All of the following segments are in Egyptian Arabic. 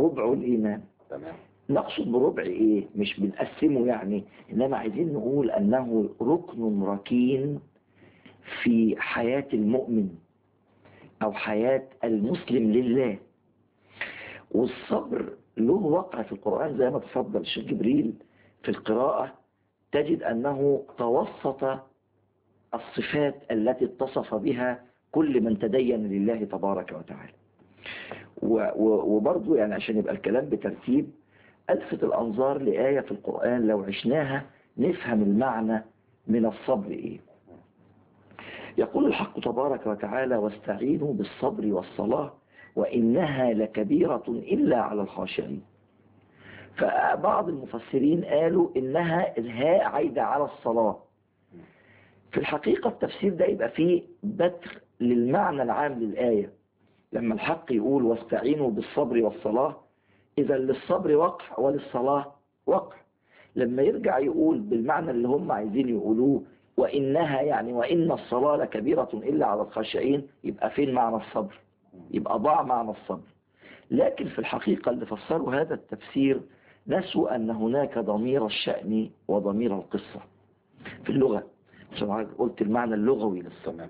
ربع الإيمان تمام نقصد بربع إيه مش بنقسمه يعني إنما عايزين نقول أنه ركن ركين في حياة المؤمن أو حياة المسلم لله والصبر له وقع في القرآن زي ما تفضل الشيخ جبريل في القراءة تجد أنه توسط الصفات التي اتصف بها كل من تدين لله تبارك وتعالى وبرضه يعني عشان يبقى الكلام بترتيب ألفت الأنظار لآية في القرآن لو عشناها نفهم المعنى من الصبر إيه يقول الحق تبارك وتعالى واستعينوا بالصبر والصلاة وإنها لكبيرة إلا على الخاشعين فبعض المفسرين قالوا إنها الهاء عايدة على الصلاة في الحقيقة التفسير ده يبقى فيه بتر للمعنى العام للآية لما الحق يقول واستعينوا بالصبر والصلاة إذا للصبر وقع وللصلاة وقع لما يرجع يقول بالمعنى اللي هم عايزين يقولوه وإنها يعني وإن الصلاة لكبيرة إلا على الخاشعين يبقى فين معنى الصبر يبقى ضاع معنى الصبر لكن في الحقيقة اللي فسروا هذا التفسير نسوا أن هناك ضمير الشأن وضمير القصة في اللغة عشان قلت المعنى اللغوي للصبر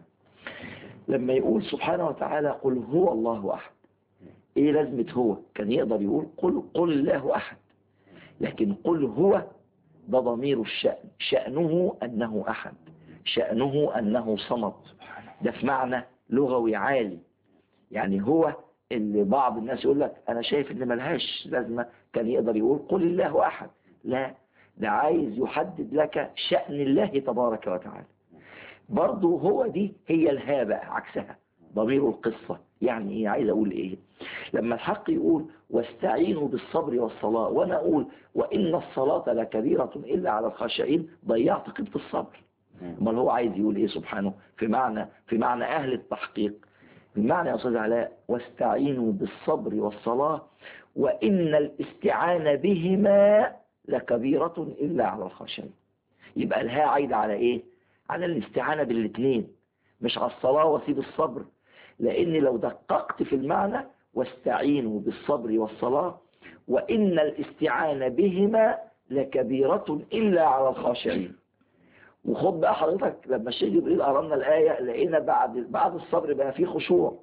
لما يقول سبحانه وتعالى قل هو الله أحد إيه لازمة هو كان يقدر يقول قل قل الله أحد لكن قل هو ده ضمير الشأن شأنه أنه أحد شأنه أنه صمد ده في معنى لغوي عالي يعني هو اللي بعض الناس يقول لك أنا شايف إن ملهاش لازمة كان يقدر يقول قل الله أحد لا ده عايز يحدد لك شأن الله تبارك وتعالى برضه هو دي هي الهابة عكسها ضمير القصة يعني ايه عايز اقول ايه لما الحق يقول واستعينوا بالصبر والصلاة وانا اقول وان الصلاة لكبيرة الا على الخاشعين ضيعت قيمة الصبر امال هو عايز يقول ايه سبحانه في معنى في معنى اهل التحقيق المعنى يا استاذ علاء واستعينوا بالصبر والصلاة وان الاستعانة بهما لكبيرة الا على الخاشعين يبقى الها عايدة على ايه على الاستعانة بالاثنين مش على الصلاة وسيب الصبر لأن لو دققت في المعنى واستعينوا بالصبر والصلاة وإن الاستعانة بهما لكبيرة إلا على الخاشعين وخد بقى حضرتك لما الشيخ جبريل قرانا الآية لقينا بعد بعد الصبر بقى فيه خشوع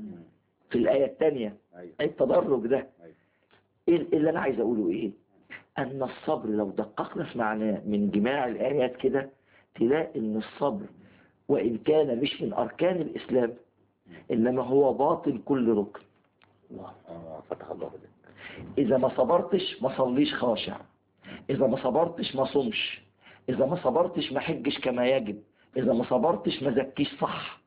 في الآية الثانية التدرج ده إيه اللي أنا عايز أقوله إيه أن الصبر لو دققنا في معناه من جماع الآيات كده تلاقي أن الصبر وإن كان مش من أركان الإسلام إنما هو باطل كل ركن الله فتح الله بك إذا ما صبرتش ما صليش خاشع إذا ما صبرتش ما صمش إذا ما صبرتش ما حجش كما يجب إذا ما صبرتش ما زكيش صح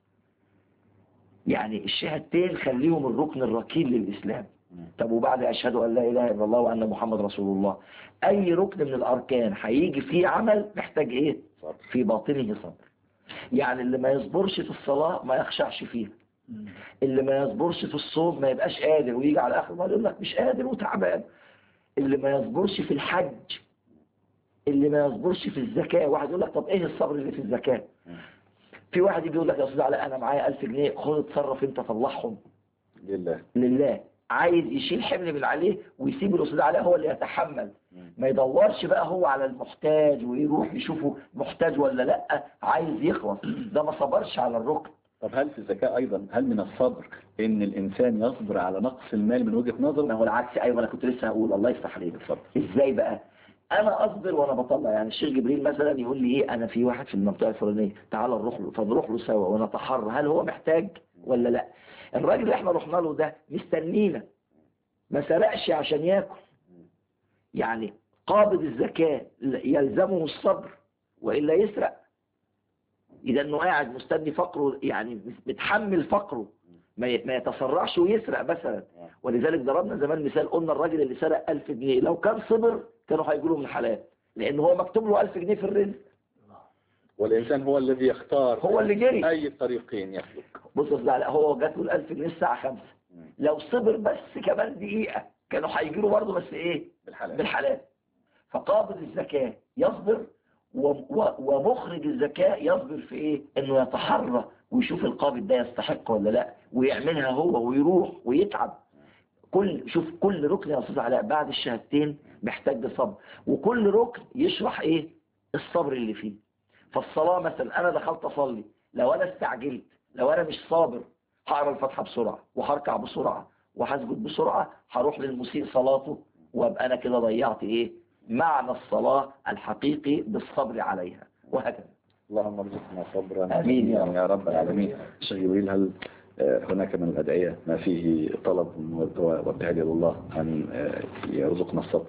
يعني الشهادتين خليهم الركن الركين للإسلام طب وبعد أشهد أن لا إله إلا الله وأن محمد رسول الله أي ركن من الأركان هيجي فيه عمل محتاج إيه صبر. في باطنه صبر يعني اللي ما يصبرش في الصلاة ما يخشعش فيها اللي ما يصبرش في الصوم ما يبقاش قادر ويجي على آخر ما يقول لك مش قادر وتعبان اللي ما يصبرش في الحج اللي ما يصبرش في الزكاة واحد يقول لك طب ايه الصبر اللي في الزكاة في واحد يجي يقول لك يا استاذ علاء انا معايا 1000 جنيه خد اتصرف انت طلعهم لله لله عايز يشيل حمل من عليه ويسيب الاستاذ علاء هو اللي يتحمل ما يدورش بقى هو على المحتاج ويروح يشوفه محتاج ولا لا عايز يخلص ده ما صبرش على الركن طب هل في الزكاة أيضا هل من الصبر إن الإنسان يصبر على نقص المال من وجهة ما نظره هو العكس ايوه انا كنت لسه هقول الله يفتح عليك اتفضل ازاي بقى انا اصبر وانا بطلع يعني الشيخ جبريل مثلا يقول لي ايه انا في واحد في المنطقه الفلانيه تعال نروح له فنروح له سوا ونتحرى هل هو محتاج ولا لا الراجل اللي احنا رحنا له ده مستنينا ما سرقش عشان ياكل يعني قابض الزكاه يلزمه الصبر والا يسرق اذا انه قاعد مستني فقره يعني متحمل فقره ما ي- ما يتسرعش ويسرق مثلا ولذلك ضربنا زمان مثال قلنا الراجل اللي سرق 1000 جنيه لو كان صبر كانوا هيجوا له من الحلال لان هو مكتوب له 1000 جنيه في الرزق والإنسان هو الذي يختار هو اللي جري أي طريقين يسلك بص يا أستاذ علاء، هو جات له ال 1000 جنيه الساعه 5 لو صبر بس كمان دقيقه كانوا هيجوا له برضه بس ايه بالحلال بالحلال فقابض الزكاه يصبر و- و- ومخرج الزكاه يصبر في ايه انه يتحرى ويشوف القابض ده يستحق ولا لا ويعملها هو ويروح ويتعب كل شوف كل ركن يا أستاذ علاء بعد الشهادتين محتاج لصبر وكل ركن يشرح إيه الصبر اللي فيه فالصلاة مثلا أنا دخلت أصلي لو أنا استعجلت لو أنا مش صابر هقرا الفاتحة بسرعة وهركع بسرعة وهسجد بسرعة هروح للمسيء صلاته وابقى أنا كده ضيعت إيه معنى الصلاة الحقيقي بالصبر عليها وهكذا اللهم ارزقنا صبرا آمين يا رب. يا رب العالمين شيخ جبريل هل آه، هناك من الأدعية ما فيه طلب وابتهال إلى الله أن آه، يرزقنا الصبر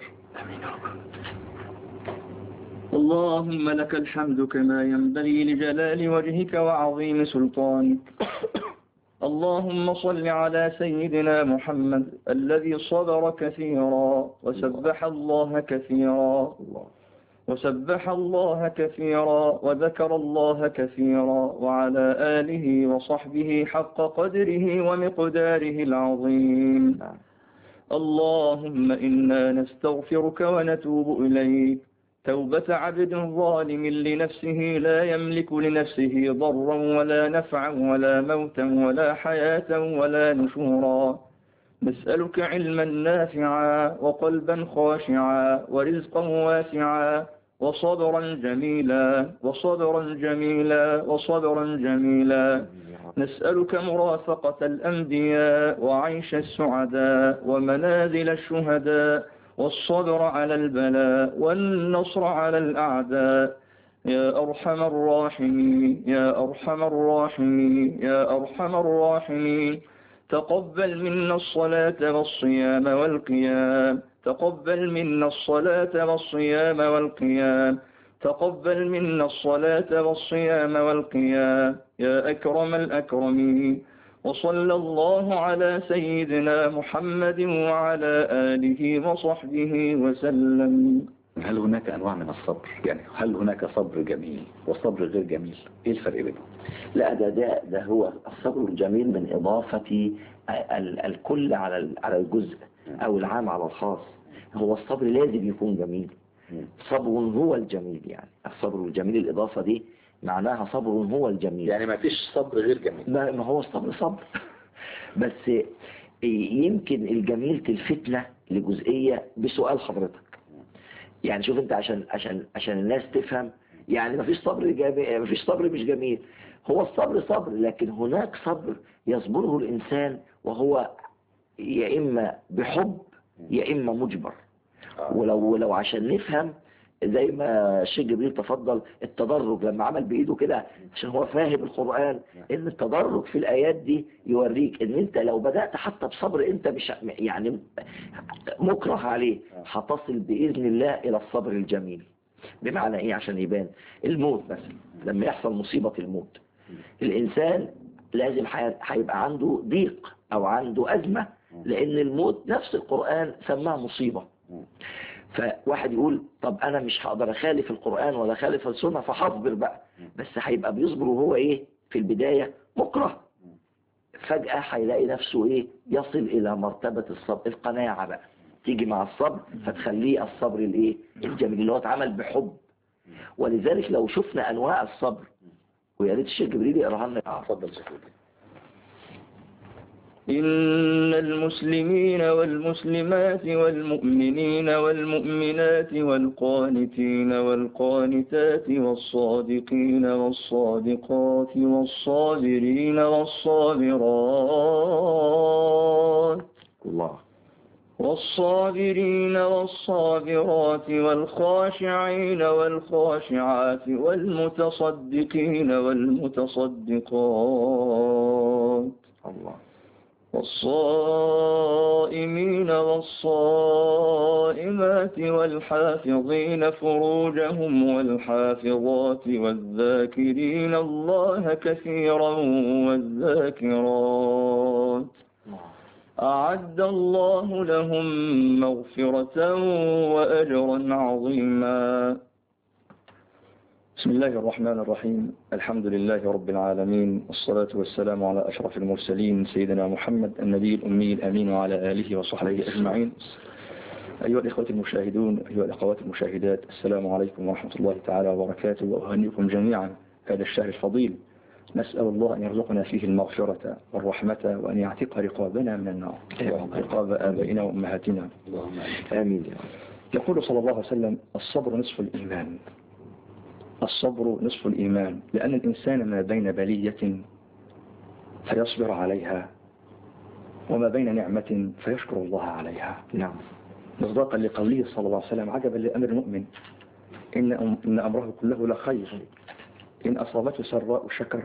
اللهم لك الحمد كما ينبغي لجلال وجهك وعظيم سلطانك اللهم صل على سيدنا محمد الذي صبر كثيرا وسبح الله كثيرا وسبح الله كثيرا وذكر الله كثيرا وعلى آله وصحبه حق قدره ومقداره العظيم نعم. اللهم إنا نستغفرك ونتوب إليك توبة عبد ظالم لنفسه لا يملك لنفسه ضرا ولا نفعا ولا موتا ولا حياة ولا نشورا نسألك علما نافعا وقلبا خاشعا ورزقا واسعا وصبرا جميلا وصبرا جميلا وصبرا جميلا نسألك مرافقة الأنبياء وعيش السعداء ومنازل الشهداء والصبر على البلاء والنصر على الأعداء يا أرحم الراحمين يا أرحم الراحمين يا أرحم الراحمين تقبل منا الصلاة والصيام والقيام تقبل منا الصلاة والصيام والقيام تقبل منا الصلاة والصيام والقيام يا أكرم الأكرمين وصلى الله على سيدنا محمد وعلى آله وصحبه وسلم هل هناك أنواع من الصبر يعني هل هناك صبر جميل وصبر غير جميل إيه الفرق بينهم لا ده ده ده هو الصبر الجميل من إضافة ال- الكل على ال- على الجزء أو العام على الخاص هو الصبر لازم يكون جميل صبر هو الجميل يعني الصبر الجميل الإضافة دي معناها صبر هو الجميل يعني ما فيش صبر غير جميل ما ما هو الصبر صبر بس يمكن الجميل تلفتنا لجزئية بسؤال حضرتك يعني شوف انت عشان عشان عشان الناس تفهم يعني ما فيش صبر جميل ما فيش صبر مش جميل هو الصبر صبر لكن هناك صبر يصبره الإنسان وهو يا إما بحب يا إما مجبر ولو ولو عشان نفهم زي ما الشيخ جبريل تفضل التدرج لما عمل بايده كده عشان هو فاهم القرآن ان التدرج في الايات دي يوريك ان انت لو بدأت حتى بصبر انت مش يعني مكره عليه هتصل باذن الله الى الصبر الجميل بمعنى ايه عشان يبان الموت مثلا لما يحصل مصيبة الموت الانسان لازم حي- هيبقى عنده ضيق او عنده ازمة لان الموت نفس القرآن سماه مصيبة فواحد يقول طب انا مش هقدر اخالف القرآن ولا اخالف السنة فهصبر بقى بس هيبقى بيصبر وهو ايه في البداية مكره فجأة هيلاقي نفسه ايه يصل الى مرتبة الصبر القناعة بقى تيجي مع الصبر فتخليه الصبر الايه الجميل اللي هو اتعمل بحب ولذلك لو شفنا انواع الصبر ويا ريت الشيخ جبريل يقراها لنا اتفضل شيخ جبريل. إن المسلمين والمسلمات والمؤمنين والمؤمنات والقانتين والقانتات والصادقين والصادقات والصابرين والصابرات الله والصابرين والصابرات والخاشعين والخاشعات والمتصدقين والمتصدقات الله والصائمين والصائمات والحافظين فروجهم والحافظات والذاكرين الله كثيرا والذاكرات أعد الله لهم مغفرة وأجرا عظيما بسم الله الرحمن الرحيم الحمد لله رب العالمين والصلاة والسلام على أشرف المرسلين سيدنا محمد النبي الأمي الأمين وعلى آله وصحبه أجمعين أيها الإخوة المشاهدون أيها الأخوات المشاهدات السلام عليكم ورحمة الله تعالى وبركاته وأهنيكم جميعا هذا الشهر الفضيل نسأل الله أن يرزقنا فيه المغفرة والرحمة وأن يعتق رقابنا من النار رقاب آبائنا وأمهاتنا اللهم آمين يا رب يقول صلى الله عليه وسلم الصبر نصف الإيمان الصبر نصف الإيمان لأن الإنسان ما بين بلية فيصبر عليها وما بين نعمة فيشكر الله عليها نعم مصداقا لقوله صلى الله عليه وسلم عجبا لأمر المؤمن إن, إن أمره كله لخير إن أصابته سراء شكر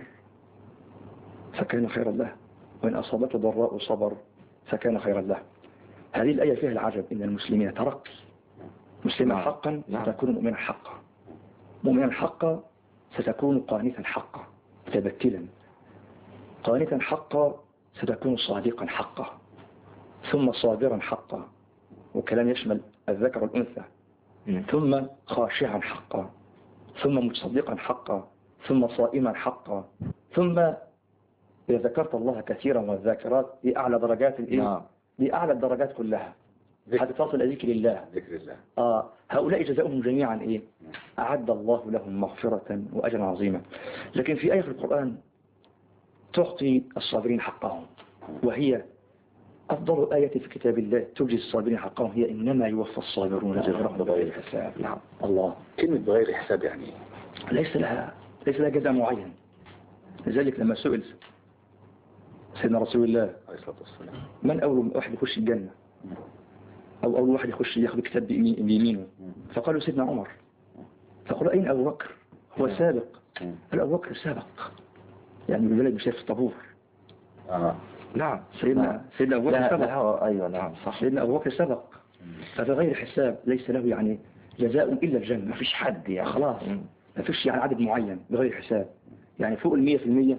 فكان خيرا له وإن أصابته ضراء صبر فكان خيرا له هذه الآية فيها العجب إن المسلمين ترقي مسلما نعم. حقا نعم. ستكون مؤمنا حقا مؤمنا حقا ستكون قانتا حقا متبتلا قانتا حقا ستكون صادقا حقا ثم صابرا حقا وكلام يشمل الذكر والأنثى مم. ثم خاشعا حقا ثم متصدقا حقا ثم صائما حقا ثم إذا ذكرت الله كثيرا والذاكرات لأعلى درجات الإيه؟ نعم لأعلى الدرجات كلها ذكر. حتى تصل إلى ذكر الله ذكر الله آه هؤلاء جزاؤهم جميعا إيه أعد الله لهم مغفرة وأجرا عظيما لكن في آية في القرآن تعطي الصابرين حقهم وهي أفضل آية في كتاب الله تجزي الصابرين حقهم هي إنما يوفى الصابرون أجرهم بغير حساب نعم الله كلمة بغير حساب يعني إيه؟ ليس لها ليس لها جزاء معين لذلك لما سئل سيدنا رسول الله عليه الصلاة والسلام من أول واحد يخش الجنة أو أول واحد يخش ياخذ كتاب بيمي- بيمينه فقالوا سيدنا عمر فقالوا أين أبو بكر هو مم. سابق مم. قال أبو بكر سابق يعني بذلك بشاف في الطابور آه. نعم سيدنا سيدنا أبو بكر لا سبق لا أيوة نعم صح سيدنا أبو بكر سبق فبغير حساب ليس له يعني جزاء إلا الجنة ما فيش حد يعني خلاص مم. ما فيش يعني عدد معين بغير حساب يعني فوق المية في المية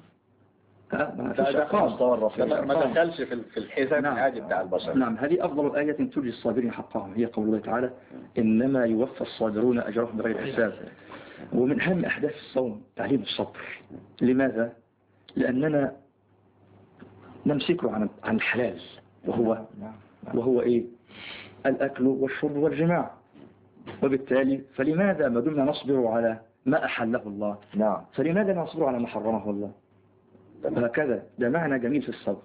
ها ما ده فيش ده أرقام مستوى الرفيع ما ما أرقام. دخلش في ال- في الحساب نعم. العادي بتاع البشر نعم هذه أفضل آية تجزي الصابرين حقهم هي قول الله تعالى إنما يوفى الصابرون أجرهم بغير حساب ومن أهم أحداث الصوم تعليم الصبر لماذا؟ لأننا نمسكه عن عن الحلال وهو نعم وهو إيه؟ الأكل والشرب والجماع وبالتالي فلماذا ما دمنا نصبر على ما أحله الله نعم فلماذا نصبر على ما حرمه الله وهكذا ده معنى جميل في الصبر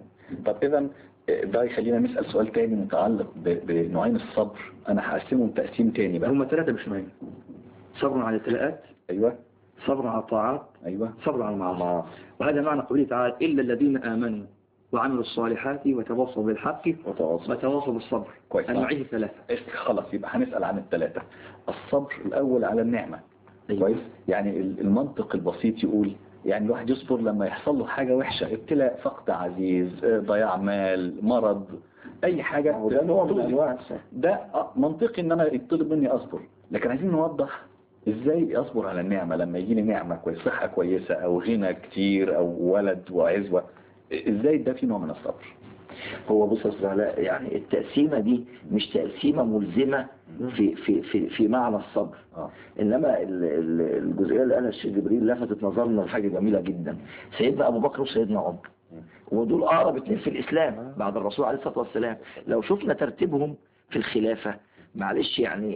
طب إذا ده يخلينا نسأل سؤال تاني متعلق ب- بنوعين الصبر أنا هقسمهم تقسيم تاني بقى هم ثلاثة مش نوعين صبر على الابتلاءات أيوه صبر على الطاعات أيوه صبر على المعاصي وهذا معنى قوله تعالى إلا الذين آمنوا وعملوا الصالحات وتواصوا بالحق وتواصل وتواصوا بالصبر كويس. النوعين ثلاثة إيش- خلاص يبقى هنسأل عن الثلاثة الصبر الأول على النعمة أيوة. كويس يعني ال- المنطق البسيط يقول يعني الواحد يصبر لما يحصل له حاجة وحشة ابتلاء فقد عزيز آه، ضياع مال مرض أي حاجة وده نوع من تؤذي. أنواع الصبر ده آه، منطقي ان انا يطلب مني اصبر لكن عايزين نوضح ازاي اصبر على النعمة لما يجي لي نعمة كويس صحة كويسة او غنى كتير او ولد وعزوة ازاي ده في نوع من الصبر هو بص يا أستاذ علاء يعني التقسيمة دي مش تقسيمة ملزمة في في في في معنى الصبر اه انما ال- ال- الجزئيه اللي قالها الشيخ جبريل لفتت نظرنا لحاجه جميله جدا سيدنا ابو بكر وسيدنا عمر ودول اقرب اتنين في الاسلام بعد الرسول عليه الصلاه والسلام لو شفنا ترتيبهم في الخلافه معلش يعني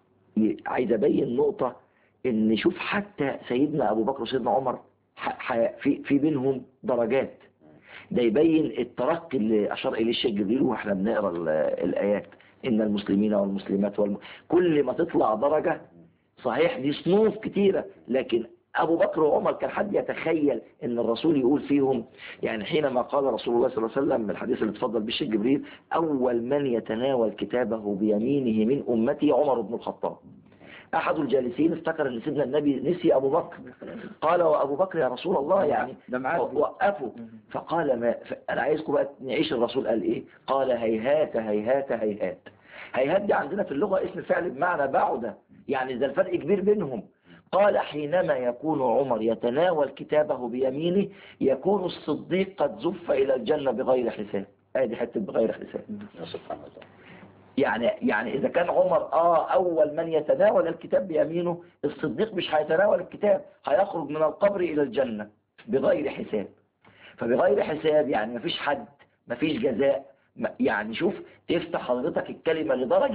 ي- عايز ابين نقطه ان شوف حتى سيدنا ابو بكر وسيدنا عمر ح- ح- في في بينهم درجات ده يبين الترقي اللي اشار اليه الشيخ جبريل واحنا بنقرا ال- الايات ان المسلمين والمسلمات والم... كل ما تطلع درجه صحيح دي صنوف كتيرة لكن أبو بكر وعمر كان حد يتخيل أن الرسول يقول فيهم يعني حينما قال رسول الله صلى الله عليه وسلم من الحديث اللي اتفضل به الشيخ جبريل أول من يتناول كتابه بيمينه من أمتي عمر بن الخطاب أحد الجالسين افتكر أن سيدنا النبي نسي أبو بكر قال وأبو بكر يا رسول الله يعني ده معاك وقفوا فقال ما ف- أنا عايزكم بقى نعيش الرسول قال إيه قال هيهات هيهات هيهات هيهات دي عندنا في اللغة اسم فعل بمعنى بعد يعني ده الفرق كبير بينهم قال حينما يكون عمر يتناول كتابه بيمينه يكون الصديق قد زف إلى الجنة بغير حساب ادي حتة بغير حساب يا سبحان الله يعني يعني إذا كان عمر آه أول من يتناول الكتاب بيمينه الصديق مش هيتناول الكتاب هيخرج من القبر إلى الجنة بغير حساب فبغير حساب يعني مفيش حد مفيش جزاء ما- يعني شوف تفتح حضرتك الكلمة لدرجة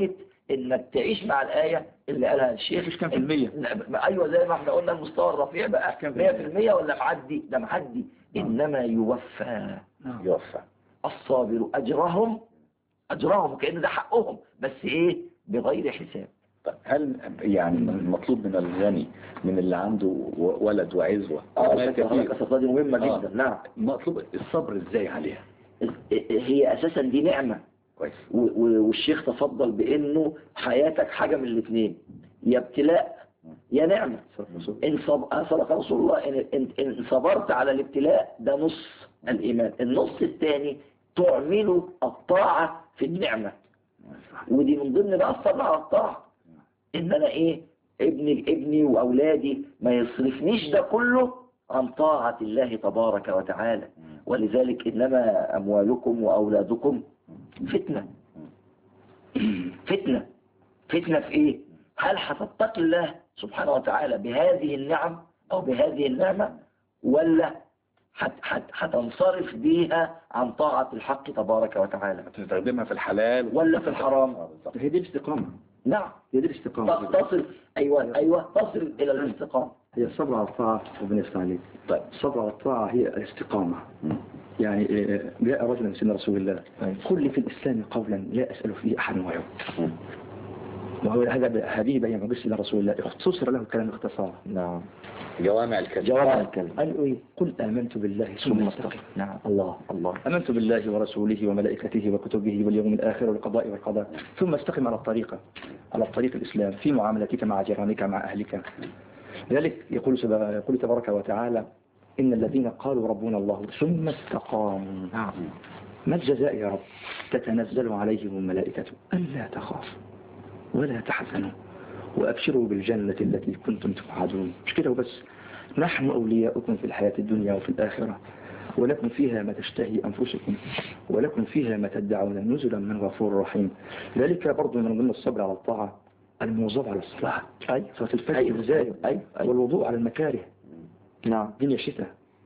انك تعيش مع الآية اللي قالها الشيخ مفيش كام في المية لا، ايوه زي ما احنا قلنا المستوى الرفيع بقى كام في 100% ولا معدي ده معدي انما يوفى يوفى الصابر اجرهم اجرهم كأن ده حقهم بس ايه بغير حساب طيب هل يعني المطلوب من الغني من اللي عنده و- ولد وعزوة ومال كتير القصة دي مهمة آه. جدا نعم مطلوب الصبر ازاي عليها هي اساسا دي نعمة كويس و- و- والشيخ تفضل بانه حياتك حاجة من الاثنين يا ابتلاء يا نعمة إن صب... صدق رسول الله إن... إن... إن صبرت على الابتلاء ده نص الإيمان النص الثاني تعمل الطاعة في النعمة ودي من ضمن بقى الصبر على الطاعة إن أنا إيه ابني ابني وأولادي ما يصرفنيش ده كله عن طاعة الله تبارك وتعالى ولذلك إنما أموالكم وأولادكم فتنة فتنة فتنة في إيه هل هتتقي الله سبحانه وتعالى بهذه النعم أو بهذه النعمة ولا هت- هت- هتنصرف بيها عن طاعة الحق تبارك وتعالى تستخدمها في الحلال ولا في الحرام آه، بالظبط. هي دي الاستقامة نعم هي دي الاستقامة تصل أيوة أيوة تصل إلى الاستقامة هي الصبر على الطاعة ربنا يفتح عليك طيب الصبر على الطاعة هي الاستقامة مم. يعني آه، جاء رجل من سيدنا رسول الله أيوة. قل لي في الإسلام قولا لا أسأل فيه أحد غيره مم. وهو هذا هذه بين ما سيدنا رسول الله اختصر له الكلام اختصارا نعم جوامع الكلم جواب الكلمة قال له إيه؟ قل آمنت بالله ثم ثم استقم استقم نعم الله الله آمنت بالله ورسوله وملائكته وكتبه واليوم الآخر والقضاء والقدر ثم استقم على الطريقة على الطريق الإسلام في معاملتك مع جيرانك مع أهلك لذلك يقول سب- يقول تبارك وتعالى إن الذين قالوا ربنا الله ثم استقاموا نعم ما الجزاء يا رب تتنزل عليهم الملائكة ألا تخافوا ولا تحزنوا وأبشروا بالجنة التي كنتم توعدون مش كده وبس نحن أولياؤكم في الحياة الدنيا وفي الآخرة ولكم فيها ما تشتهي أنفسكم ولكم فيها ما تدعون نزلا من غفور رحيم ذلك برضو من ضمن الصبر على الطاعة المواظبة على الصلاة أي صلاة الفجر أيوة بالذات أيوة أيوة أيوة والوضوء على المكاره نعم الدنيا شتاء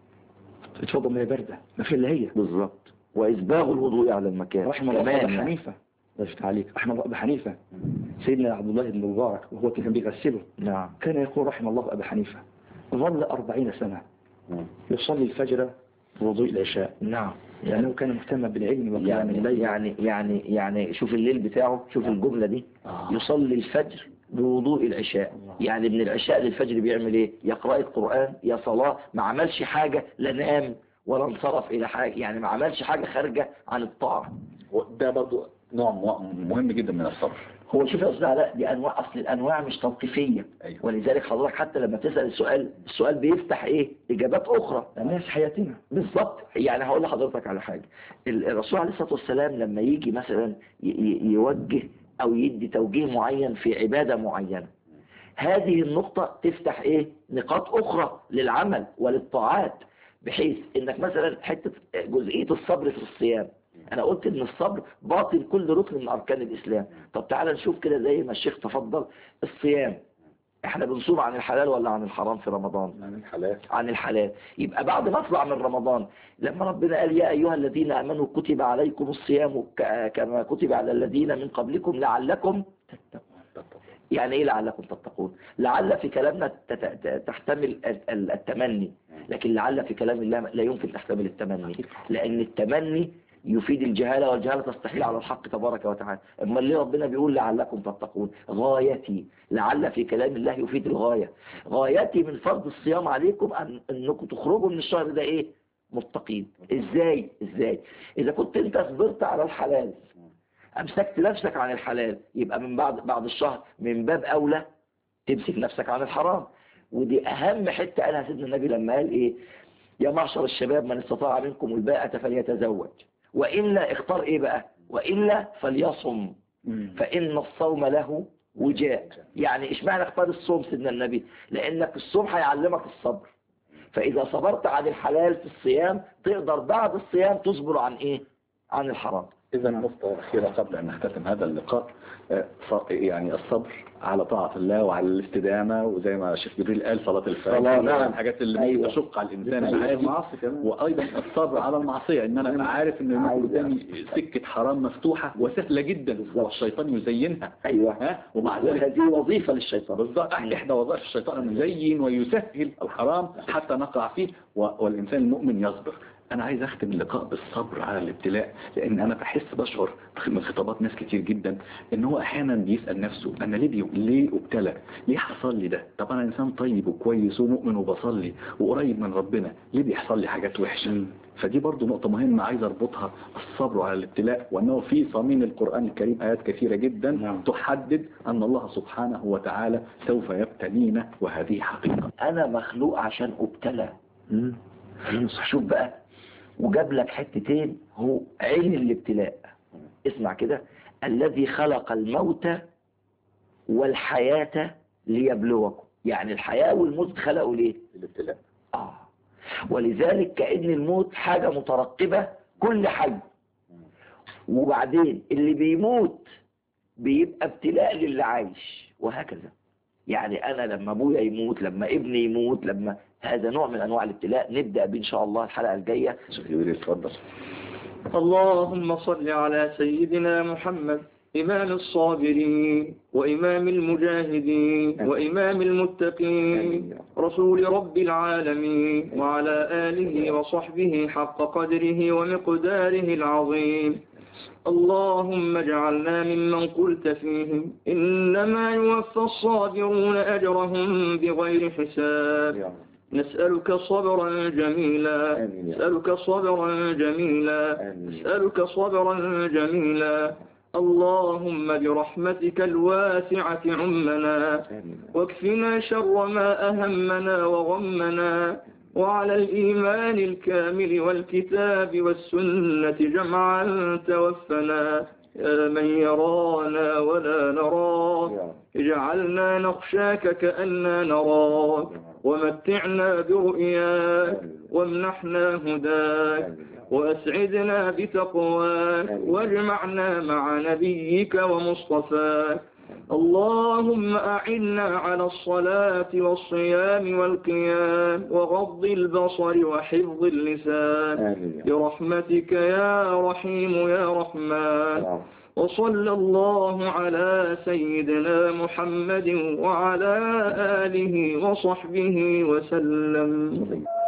تتفضل ما هي باردة ما في إلا هي بالظبط وإسباغ الوضوء على المكان رحم الله أبا كمان حنيفة الله يفتح عليك رحم الله أبا حنيفة سيدنا عبد الله بن مبارك وهو كان بيغسله نعم كان يقول رحم الله أبا حنيفة ظل أربعين سنة مم. يصلي الفجر بوضوء العشاء نعم لأنه كان مهتما بالعلم وقيام يعني الليل يعني يعني يعني شوف الليل بتاعه شوف الجملة دي آه. يصلي الفجر بوضوء العشاء الله. يعني من العشاء للفجر بيعمل ايه يقرأ القرآن يا صلاة ما عملش حاجة لا نام ولا انصرف الى حاجة يعني ما عملش حاجة خارجة عن الطاعة وده برضو نوع مو- مهم جدا من الصبر هو شوف يا استاذ علاء دي انواع اصل الانواع مش توقيفية أيوة. ولذلك حضرتك حتى لما تسأل السؤال السؤال بيفتح ايه اجابات اخرى الناس حياتنا بالظبط يعني هقول لحضرتك على حاجة ال- الرسول عليه الصلاة والسلام لما يجي مثلا ي- ي- يوجه أو يدي توجيه معين في عبادة معينة هذه النقطة تفتح إيه نقاط أخرى للعمل وللطاعات بحيث إنك مثلا حتة جزئية الصبر في الصيام أنا قلت إن الصبر باطل كل ركن من أركان الإسلام طب تعالى نشوف كده زي ما الشيخ تفضل الصيام احنا بنصوم عن الحلال ولا عن الحرام في رمضان من الحلال عن الحلال يبقى بعد ما اطلع من رمضان لما ربنا قال يا ايها الذين امنوا كتب عليكم الصيام ك- كما كتب على الذين من قبلكم لعلكم تتقون يعني ايه لعلكم تتقون لعل في كلامنا تت- ت- تحتمل ال- ال- التمني لكن لعل في كلام الله لا يمكن تحتمل التمني لان التمني يفيد الجهالة والجهالة تستحيل على الحق تبارك وتعالى اما ليه ربنا بيقول لعلكم تتقون غايتي لعل في كلام الله يفيد الغاية غايتي من فرض الصيام عليكم أن انكم تخرجوا من الشهر ده ايه متقين ازاي ازاي اذا كنت انت صبرت على الحلال امسكت نفسك عن الحلال يبقى من بعد بعد الشهر من باب اولى تمسك نفسك عن الحرام ودي اهم حته قالها سيدنا النبي لما قال ايه يا معشر الشباب من استطاع منكم الباءة فليتزوج والا اختار ايه بقى والا فليصم فان الصوم له وجاء يعني اشمعنى اختار الصوم سيدنا النبي لانك الصوم هيعلمك الصبر فاذا صبرت عن الحلال في الصيام تقدر بعد الصيام تصبر عن ايه عن الحرام إذا نقطة أخيرة قبل أن نختتم هذا اللقاء آه، ص- يعني الصبر على طاعة الله وعلى الاستدامة وزي ما الشيخ جبريل قال صلاة الفجر صلاة، نعم. الحاجات اللي ممكن أيوة. تشق على الإنسان أيوة. العادي المعاصي كمان وأيضا الصبر على المعصية إن أنا أبقى عارف إن عايز قدامي سكة حرام مفتوحة وسهلة جدا بالظبط. والشيطان يزينها أيوة ها ومع ذلك وهذه وظيفة للشيطان بالضبط إحدى وظائف الشيطان أن يزين ويسهل الحرام حتى نقع فيه و- والإنسان المؤمن يصبر أنا عايز أختم اللقاء بالصبر على الابتلاء لأن أنا بحس بشعر من خطابات ناس كتير جدا إن هو أحيانا بيسأل نفسه أنا ليه بي... ليه ابتلى ليه حصل لي ده طب أنا إنسان طيب وكويس ومؤمن وبصلي وقريب من ربنا ليه بيحصل لي حاجات وحشة فدي برضو نقطة مهمة عايز أربطها الصبر على الابتلاء وأنه في صميم القرآن الكريم آيات كثيرة جدا نعم. تحدد أن الله سبحانه وتعالى سوف يبتلينا وهذه حقيقة أنا مخلوق عشان أبتلى مم. شوف بقى وجاب لك حتتين هو عين الابتلاء اسمع كده الذي خلق الموت والحياة ليبلوكم يعني الحياة والموت خلقوا ليه الابتلاء آه. ولذلك كأن الموت حاجة مترقبة كل حي وبعدين اللي بيموت بيبقى ابتلاء للي عايش وهكذا يعني أنا لما أبويا يموت لما ابني يموت لما هذا نوع من أنواع الابتلاء نبدأ بيه إن شاء الله الحلقة الجاية شيخ جبريل اتفضل اللهم صل على سيدنا محمد إمام الصابرين وإمام المجاهدين وإمام المتقين رسول رب العالمين وعلى آله وصحبه حق قدره ومقداره العظيم اللهم اجعلنا ممن قلت فيهم إنما يوفى الصابرون أجرهم بغير حساب نسألك صبرا جميلا آمين يا نسألك صبرا جميلا آمين. نسألك صبرا جميلا اللهم برحمتك الواسعة عمنا واكفنا شر ما أهمنا وغمنا وعلى الإيمان الكامل والكتاب والسنة جمعا توفنا يا من يرانا ولا نراه اجعلنا نخشاك كأننا نراك ومتعنا برؤياك وامنحنا هداك وأسعدنا بتقواك واجمعنا مع نبيك ومصطفاك اللهم أعنا على الصلاة والصيام والقيام وغض البصر وحفظ اللسان برحمتك يا رحيم يا رحمن وصلى الله على سيدنا محمد وعلى آله وصحبه وسلم